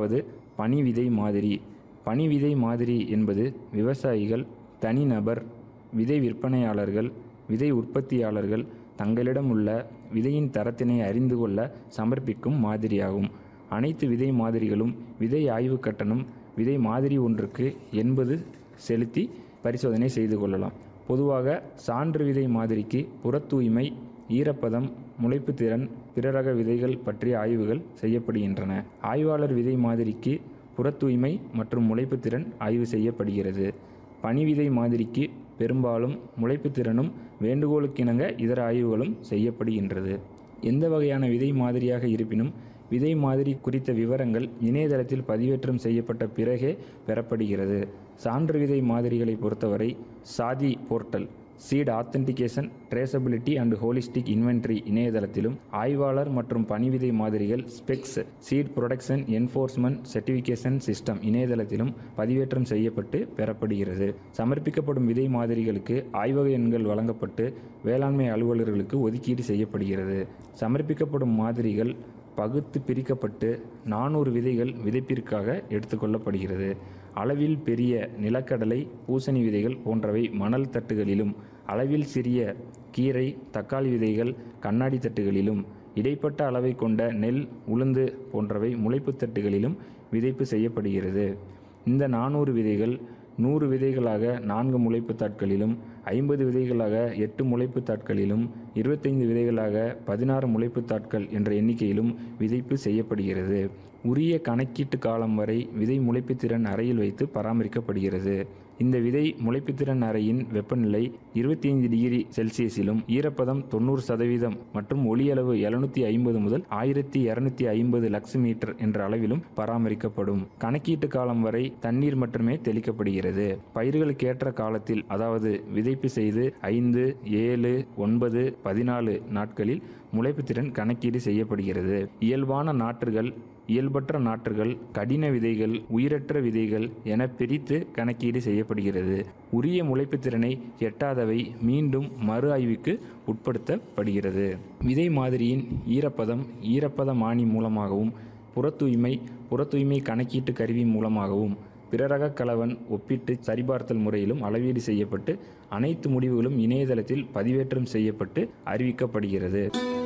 முதலாவது பனி விதை மாதிரி பனி விதை மாதிரி என்பது விவசாயிகள் தனிநபர் விதை விற்பனையாளர்கள் விதை உற்பத்தியாளர்கள் தங்களிடம் உள்ள விதையின் தரத்தினை அறிந்து கொள்ள சமர்ப்பிக்கும் மாதிரியாகும் அனைத்து விதை மாதிரிகளும் விதை ஆய்வு கட்டணம் விதை மாதிரி ஒன்றுக்கு எண்பது செலுத்தி பரிசோதனை செய்து கொள்ளலாம் பொதுவாக சான்று விதை மாதிரிக்கு புறத் தூய்மை ஈரப்பதம் முளைப்பு திறன் பிற ரக விதைகள் பற்றிய ஆய்வுகள் செய்யப்படுகின்றன ஆய்வாளர் விதை மாதிரிக்கு புறத் தூய்மை மற்றும் முளைப்பு திறன் ஆய்வு செய்யப்படுகிறது பனி விதை மாதிரிக்கு பெரும்பாலும் முளைப்பு திறனும் வேண்டுகோளுக்கிணங்க இதர ஆய்வுகளும் செய்யப்படுகின்றது எந்த வகையான விதை மாதிரியாக இருப்பினும் விதை மாதிரி குறித்த விவரங்கள் இணையதளத்தில் பதிவேற்றம் செய்யப்பட்ட பிறகே பெறப்படுகிறது சான்று விதை மாதிரிகளை பொறுத்தவரை Sathi portal seed authentication traceability and holistic inventory இணையதளத்திலும் ஆய்வாளர் மற்றும் பணிவிதை மாதிரிகள் specs seed production enforcement certification system இணையதளத்திலும் பதிவேற்றம் செய்யப்பட்டு பெறப்படுகிறது சமர்ப்பிக்கப்படும் விதை மாதிரிகளுக்கு ஆய்வக எண்கள் வழங்கப்பட்டு வேளாண்மை அலுவலர்களுக்கு ஒதுக்கீடு செய்யப்படுகிறது சமர்ப்பிக்கப்படும் மாதிரிகள் பகுத்து பிரிக்கப்பட்டு நானூறு விதைகள் விதைப்பிற்காக எடுத்துக்கொள்ளப்படுகிறது அளவில் பெரிய நிலக்கடலை பூசணி விதைகள் போன்றவை மணல் தட்டுகளிலும் அளவில் சிறிய கீரை தக்காளி விதைகள் கண்ணாடி தட்டுகளிலும் இடைப்பட்ட அளவை கொண்ட நெல் உளுந்து போன்றவை முளைப்புத் தட்டுகளிலும் விதைப்பு செய்யப்படுகிறது இந்த நானூறு விதைகள் நூறு விதைகளாக நான்கு முளைப்பு தாட்களிலும் ஐம்பது விதைகளாக எட்டு முளைப்பு தாட்களிலும் இருபத்தைந்து விதைகளாக பதினாறு முளைப்பு தாட்கள் என்ற எண்ணிக்கையிலும் விதைப்பு செய்யப்படுகிறது உரிய கணக்கீட்டு காலம் வரை விதை முளைப்புத்திறன் அறையில் வைத்து பராமரிக்கப்படுகிறது இந்த விதை முளைப்புத்திறன் அறையின் வெப்பநிலை இருபத்தி ஐந்து டிகிரி செல்சியஸிலும் ஈரப்பதம் தொண்ணூறு சதவீதம் மற்றும் ஒளியளவு எழுநூத்தி ஐம்பது முதல் ஆயிரத்தி இருநூத்தி ஐம்பது லக்ஸ் மீட்டர் என்ற அளவிலும் பராமரிக்கப்படும் கணக்கீட்டு காலம் வரை தண்ணீர் மட்டுமே தெளிக்கப்படுகிறது பயிர்களுக்கு ஏற்ற காலத்தில் அதாவது விதைப்பு செய்து ஐந்து ஏழு ஒன்பது பதினாலு நாட்களில் முளைப்புத்திறன் கணக்கீடு செய்யப்படுகிறது இயல்பான நாற்றுகள் இயல்பற்ற நாற்றுகள் கடின விதைகள் உயிரற்ற விதைகள் என பிரித்து கணக்கீடு செய்யப்படுகிறது உரிய முளைப்புத் திறனை எட்டாதவை மீண்டும் மறு ஆய்வுக்கு உட்படுத்தப்படுகிறது விதை மாதிரியின் ஈரப்பதம் ஈரப்பதமானி மூலமாகவும் புறத்தூய்மை புறத்தூய்மை கணக்கீட்டு கருவி மூலமாகவும் பிறரக கலவன் ஒப்பிட்டு சரிபார்த்தல் முறையிலும் அளவீடு செய்யப்பட்டு அனைத்து முடிவுகளும் இணையதளத்தில் பதிவேற்றம் செய்யப்பட்டு அறிவிக்கப்படுகிறது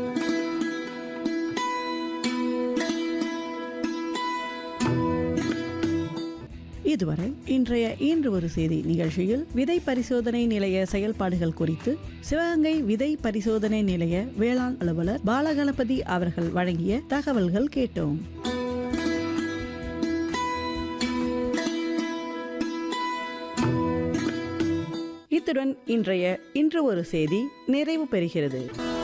இதுவரை இன்றைய இன்று ஒரு செய்தி நிகழ்ச்சியில் விதை பரிசோதனை நிலைய செயல்பாடுகள் குறித்து சிவகங்கை விதை பரிசோதனை நிலைய வேளாண் அலுவலர் பாலகணபதி அவர்கள் வழங்கிய தகவல்கள் கேட்டோம் இத்துடன் இன்றைய இன்று ஒரு செய்தி நிறைவு பெறுகிறது